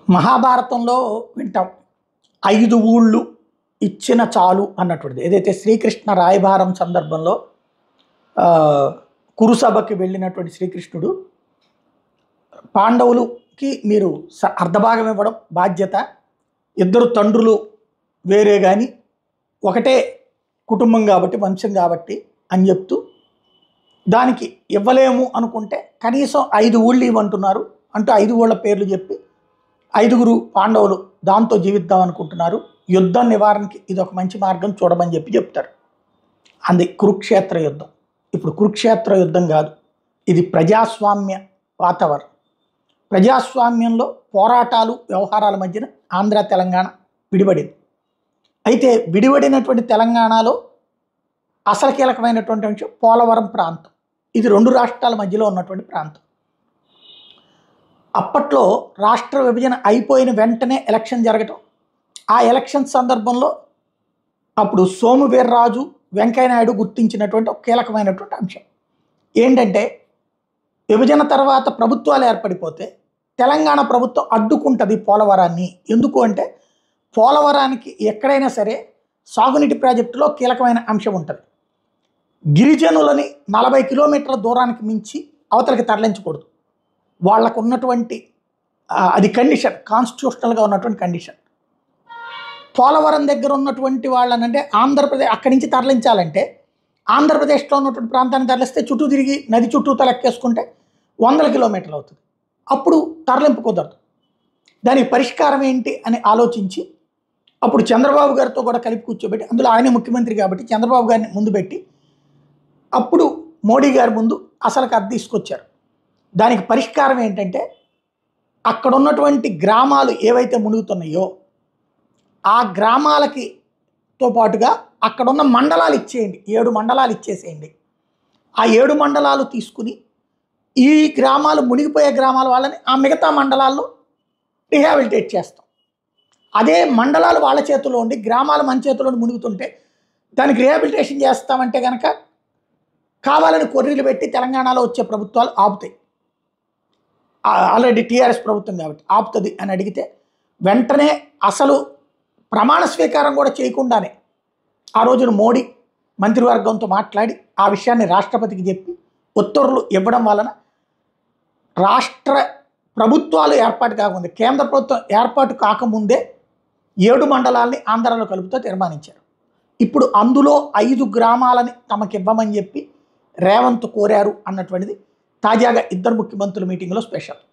మహాభారతంలో వింటాం ఐదు ఊళ్ళు ఇచ్చిన చాలు అన్నటువంటిది ఏదైతే శ్రీకృష్ణ రాయభారం సందర్భంలో ఆ, కురుసభకి వెళ్ళినటువంటి శ్రీకృష్ణుడు పాండవులకి మీరు స- అర్ధభాగం ఇవ్వడం బాధ్యత ఇద్దరు తండ్రులు వేరే కానీ ఒకటే కుటుంబం కాబట్టి వంశం కాబట్టి అని చెప్తూ దానికి ఇవ్వలేము అనుకుంటే కనీసం ఐదు ఊళ్ళు ఇవ్వంటున్నారు అంటూ ఐదు ఊళ్ళ పేర్లు చెప్పి ఐదుగురు పాండవులు దాంతో జీవిద్దాం అనుకుంటున్నారు యుద్ధ నివారణకి ఇది ఒక మంచి మార్గం చూడమని చెప్పి చెప్తారు అంది కురుక్షేత్ర యుద్ధం ఇప్పుడు కురుక్షేత్ర యుద్ధం కాదు ఇది ప్రజాస్వామ్య వాతావరణం ప్రజాస్వామ్యంలో పోరాటాలు వ్యవహారాల మధ్యన ఆంధ్ర తెలంగాణ విడిపడింది అయితే విడిపడినటువంటి తెలంగాణలో అసలు కీలకమైనటువంటి అంశం పోలవరం ప్రాంతం ఇది రెండు రాష్ట్రాల మధ్యలో ఉన్నటువంటి ప్రాంతం అప్పట్లో రాష్ట్ర విభజన అయిపోయిన వెంటనే ఎలక్షన్ జరగటం ఆ ఎలక్షన్ సందర్భంలో అప్పుడు సోము వీర్రాజు వెంకయ్యనాయుడు గుర్తించినటువంటి ఒక కీలకమైనటువంటి అంశం ఏంటంటే విభజన తర్వాత ప్రభుత్వాలు ఏర్పడిపోతే తెలంగాణ ప్రభుత్వం అడ్డుకుంటుంది పోలవరాన్ని ఎందుకు అంటే పోలవరానికి ఎక్కడైనా సరే సాగునీటి ప్రాజెక్టులో కీలకమైన అంశం ఉంటుంది గిరిజనులని నలభై కిలోమీటర్ల దూరానికి మించి అవతలకి తరలించకూడదు వాళ్ళకు ఉన్నటువంటి ఆ, అది కండిషన్ కాన్స్టిట్యూషనల్గా ఉన్నటువంటి కండిషన్ పోలవరం దగ్గర ఉన్నటువంటి వాళ్ళనంటే ఆంధ్రప్రదేశ్ అక్కడి నుంచి తరలించాలంటే ఆంధ్రప్రదేశ్లో ఉన్నటువంటి ప్రాంతాన్ని తరలిస్తే చుట్టూ తిరిగి నది చుట్టూ లెక్కేసుకుంటే వందల కిలోమీటర్లు అవుతుంది అప్పుడు తరలింపు కుదరదు దానికి పరిష్కారం ఏంటి అని ఆలోచించి అప్పుడు చంద్రబాబు గారితో కూడా కలిపి కూర్చోబెట్టి అందులో ఆయనే ముఖ్యమంత్రి కాబట్టి చంద్రబాబు గారిని ముందు పెట్టి అప్పుడు మోడీ గారి ముందు అసలు కథ తీసుకొచ్చారు దానికి పరిష్కారం ఏంటంటే అక్కడ ఉన్నటువంటి గ్రామాలు ఏవైతే మునుగుతున్నాయో ఆ గ్రామాలకి తో పాటుగా అక్కడ ఉన్న మండలాలు ఇచ్చేయండి ఏడు మండలాలు ఇచ్చేసేయండి ఆ ఏడు మండలాలు తీసుకుని ఈ గ్రామాలు మునిగిపోయే గ్రామాల వాళ్ళని ఆ మిగతా మండలాల్లో రిహాబిలిటేట్ చేస్తాం అదే మండలాలు వాళ్ళ చేతిలో ఉండి గ్రామాలు మన చేతిలో ఉండి మునుగుతుంటే దానికి రిహాబిలిటేషన్ చేస్తామంటే కనుక కావాలని కొర్రీలు పెట్టి తెలంగాణలో వచ్చే ప్రభుత్వాలు ఆపుతాయి ఆ- ఆల్రెడీ టీఆర్ఎస్ ప్రభుత్వం కాబట్టి ఆపుతుంది అని అడిగితే వెంటనే అసలు ప్రమాణ స్వీకారం కూడా చేయకుండానే ఆ రోజున మోడీ మంత్రివర్గంతో మాట్లాడి ఆ విషయాన్ని రాష్ట్రపతికి చెప్పి ఉత్తర్వులు ఇవ్వడం వలన రాష్ట్ర ప్రభుత్వాలు ఏర్పాటు కాకముందే కేంద్ర ప్రభుత్వం ఏర్పాటు కాకముందే ఏడు మండలాల్ని ఆంధ్రాలో కలుపుతూ తీర్మానించారు ఇప్పుడు అందులో ఐదు గ్రామాలని తమకి ఇవ్వమని చెప్పి రేవంత్ కోరారు అన్నటువంటిది తాజాగా ఇద్దరు ముఖ్యమంత్రుల మీటింగ్లో స్పెషల్